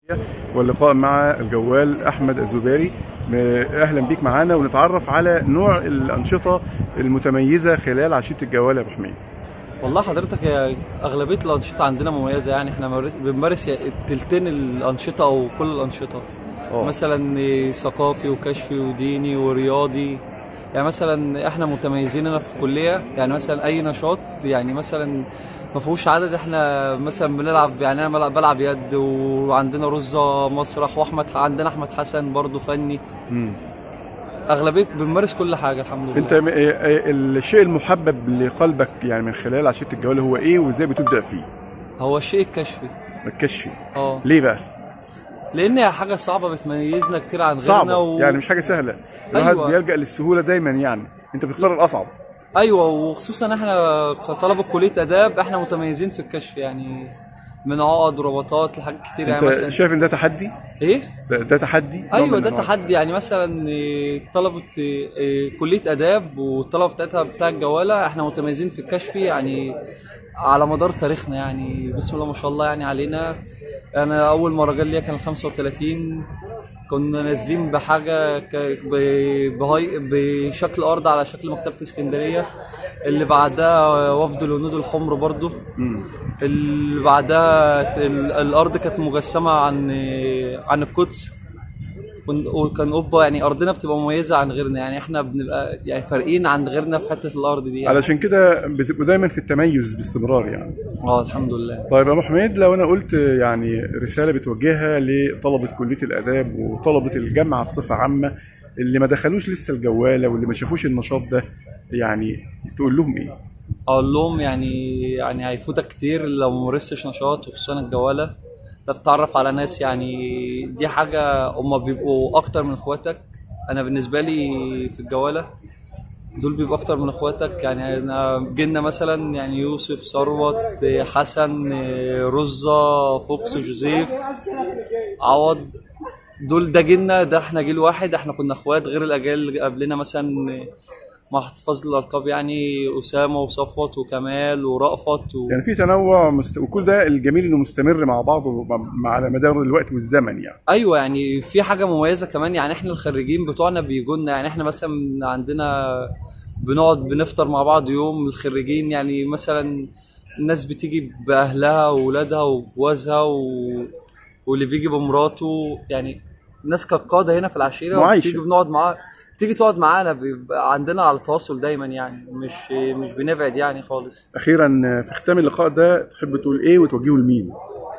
واللقاء مع الجوال احمد الزبيري م- اهلا بيك معانا ونتعرف على نوع الانشطه المتميزه خلال عشيه الجوال يا ابو حميد والله حضرتك يا اغلبيه الانشطه عندنا مميزه يعني احنا مر- بنمارس يا- تلتين الانشطه او كل الانشطه أوه. مثلا إيه، ثقافي وكشفي وديني ورياضي يعني مثلا احنا متميزين هنا في الكليه يعني مثلا اي نشاط يعني مثلا ما فيهوش عدد احنا مثلا بنلعب يعني انا بلعب, بلعب يد وعندنا رزه مسرح واحمد عندنا احمد حسن برضو فني اغلبيه بنمارس كل حاجه الحمد لله انت م- إيه- إيه الشيء المحبب لقلبك يعني من خلال عشيه الجوال هو ايه وازاي بتبدع فيه هو الشيء الكشفي الكشفي اه ليه بقى لان هي حاجه صعبه بتميزنا كتير عن غيرنا صعبه و... يعني مش حاجه سهله الواحد أيوة. بيلجا للسهوله دايما يعني انت بتختار الاصعب ايوه وخصوصا احنا كطلبه كليه اداب احنا متميزين في الكشف يعني من عقد ورباطات لحاجات كتير يعني انت مثلا شايف ان ده تحدي ايه ده, ده تحدي نوع ايوه من ده أنواع- تحدي يعني مثلا إيه، طلبه إيه، كليه اداب والطلبه بتاعتها بتاع الجواله احنا متميزين في الكشف يعني على مدار تاريخنا يعني بسم الله ما شاء الله يعني علينا انا اول مره جال ليا كان 35 كنا نازلين بحاجه ك- ب- بهاي بشكل ارض على شكل مكتبه اسكندريه اللي بعدها وفد الهنود الحمر برضو اللي بعدها ال- الارض كانت مجسمه عن عن القدس ون- وكان قبه يعني ارضنا بتبقى مميزه عن غيرنا يعني احنا بنبقى يعني فارقين عن غيرنا في حته الارض دي يعني. علشان كده بتبقوا دايما في التميز باستمرار يعني اه الحمد لله طيب يا ابو حميد لو انا قلت يعني رساله بتوجهها لطلبه كليه الاداب وطلبه الجامعه بصفه عامه اللي ما دخلوش لسه الجواله واللي ما شافوش النشاط ده يعني تقول لهم ايه؟ اقول لهم يعني يعني هيفوتك كتير لو ما مارستش نشاط وخصوصا الجواله انت بتتعرف على ناس يعني دي حاجه هم بيبقوا اكتر من اخواتك انا بالنسبه لي في الجواله دول بيبقوا اكتر من اخواتك يعني انا جينا مثلا يعني يوسف ثروت حسن رزة فوكس جوزيف عوض دول ده جيلنا ده احنا جيل واحد احنا كنا اخوات غير الاجيال اللي قبلنا مثلا مع احتفاظ الالقاب يعني اسامه وصفوت وكمال ورأفت و... يعني في تنوع مست... وكل ده الجميل انه مستمر مع بعضه مع على مدار الوقت والزمن يعني ايوه يعني في حاجه مميزه كمان يعني احنا الخريجين بتوعنا بيجوا لنا يعني احنا مثلا عندنا بنقعد بنفطر مع بعض يوم الخريجين يعني مثلا الناس بتيجي باهلها واولادها وجوازها و... واللي بيجي بمراته يعني الناس كقاده هنا في العشيره معايشة. بتيجي بنقعد معاها تيجي تقعد معانا بيبقى عندنا على تواصل دايما يعني مش مش بنبعد يعني خالص اخيرا في ختام اللقاء ده تحب تقول ايه وتوجهه لمين؟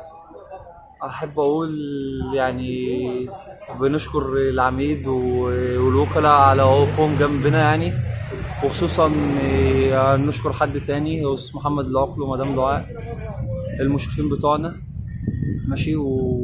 احب اقول يعني بنشكر العميد و- والوكلاء على وقوفهم جنبنا يعني وخصوصا إيه، نشكر حد تاني هو استاذ محمد العقل ومدام دعاء المشرفين بتوعنا ماشي و...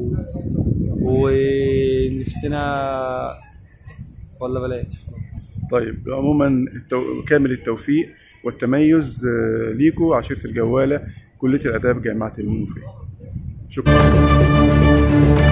ونفسنا ولا بلاش طيب عموما التو... كامل التوفيق والتميز آه، ليكوا عشيره الجواله كليه الاداب جامعه المنوفيه شكرا